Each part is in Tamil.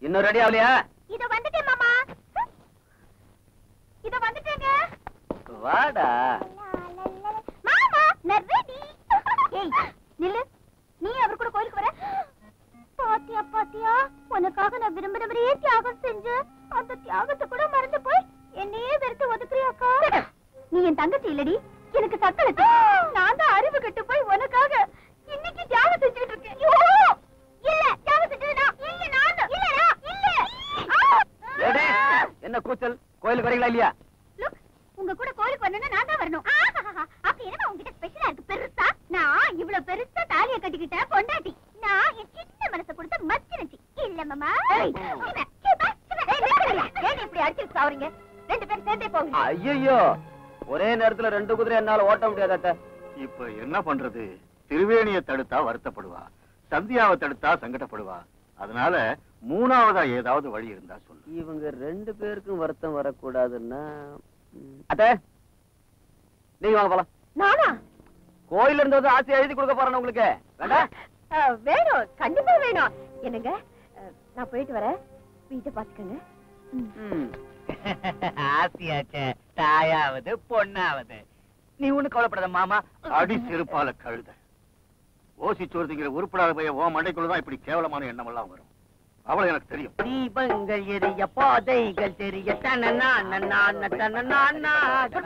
இன்னும் ரெடி ஆகலையா இத வந்துட்டேன் மாமா இத வந்துட்டேங்க வாடா மாமா நான் ரெடி ஏய் நில்லு நீ அவர் கூட கோயிலுக்கு வர பாத்தியா பாத்தியா உனக்காக நான் விரும்பினவரையே தியாகம் செஞ்சு அந்த தியாகத்தை கூட மறந்து போய் என்னையே வெறுத்து ஒதுக்குறியாக்கா நீ என் தங்கச்சி இல்லடி எனக்கு சத்தளத்து நான் தான் அறிவு கெட்டு போய் உனக்காக இன்னைக்கு தியாகம் செஞ்சுட்டு இருக்கேன் ஐயோ! இல்ல தியாகம் செஞ்சது நான் இல்ல நான் இல்லடா இல்ல ஏடி, ஆ! என்ன கூச்சல் கோயிலுக்கு வரீங்களா இல்லையா Look, உங்க கூட கோயிலுக்கு வரணும்னா நான் தான் வரணும் ஆஹாஹாஹா. அப்ப என்னமா உங்ககிட்ட ஸ்பெஷலா இருக்கு பெருசா நான் இவ்வளவு பெருசா தாலிய கட்டிக்கிட்ட பொண்டாட்டி நான் என் சின்ன மனசை கொடுத்த மச்சிருச்சு இல்ல மாமா இவன், சீ, பா, சீ, பா. ஏய், நிறுத்துங்க. ஏன் இப்படி அடிச்சு சாவறீங்க ரெண்டு பேரும் சேர்ந்தே போங்க ஐயோ ஒரே நேரத்துல ரெண்டு குதிரை என்னால ஓட்ட முடியாது அத்தை இப்ப என்ன பண்றது திருவேணியை தடுத்தா வருத்தப்படுவா சந்தியாவை தடுத்தா சங்கடப்படுவா அதனால மூணாவதா ஏதாவது வழி இருந்தா சொல்லு இவங்க ரெண்டு பேருக்கும் வருத்தம் வரக்கூடாதுன்னா ம், அத்தை நீங்க வாங்க போலாம் நானா கோயில்ல இருந்து வந்து ஆசை எழுதி கொடுக்க போறேன் உங்களுக்கு வேண்டாம் அஹ், வேணும் கண்டிப்பா வேணும் என்னங்க அஹ், நான் போயிட்டு வரேன் வீட்டை பாத்துக்கங்க ம். ஆசையாச்சே தாயாவது பொண்ணாவது நீ ஒண்ணு கவலைப்படாத மாமா அடி செருப்பால கழுத ஓசி சோறுதிங்கிற உருப்படாத பையன் ஓ மண்டைக்குள்ளதான் இப்படி கேவலமான எண்ணம் எல்லாம் வரும் அவளை எனக்கு தெரியும் தீபங்கள் எரிய பாதைகள் தெரிய தனனா நன்னா தனனா குட்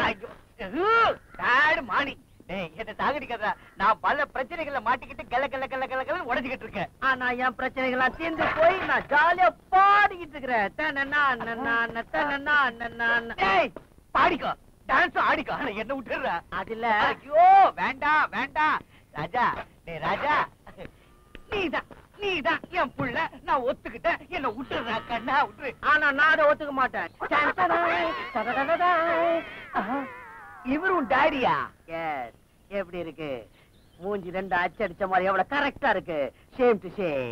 மார்னிங் மாணி டேய் என்ன சாகடிக்காத நான் பல பிரச்சனைகளை மாட்டிக்கிட்டு கல கல கல கல கல உடைஞ்சுக்கிட்டு இருக்கேன் ஆனா என் பிரச்சனைகள்லாம் தீர்ந்து போய் நான் ஜாலியா பாடிக்கிட்டு இருக்கிறேன் தனனா நன்னா தனனா நன்னா டேய் பாடிக்கோ டான்ஸ் ஆடிக்கோ ஆனா என்ன விட்டுற அதுல ஐயோ வேண்டாம் வேண்டாம் ராஜா டேய் ராஜா நீதான் நீதான் என் புள்ள நான் ஒத்துக்கிட்டேன் என்ன விட்டுறா கண்ணா விட்டுரு ஆனா நான் அதை ஒத்துக்க மாட்டேன் இவரும் டாடியா எஸ் எப்படி இருக்கு மூஞ்சி ரெண்டு அச்சடிச்ச மாதிரி எவ்வளவு கரெக்டா இருக்கு சேம் டு சேம்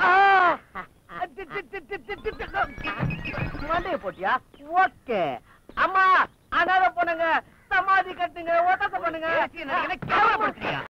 மண்டைய போட்டியா ஓகே அம்மா அனாத பொண்ணுங்க சமாதி கட்டுங்க ஓட்டத்தை பண்ணுங்க கேவலப்படுத்துறியா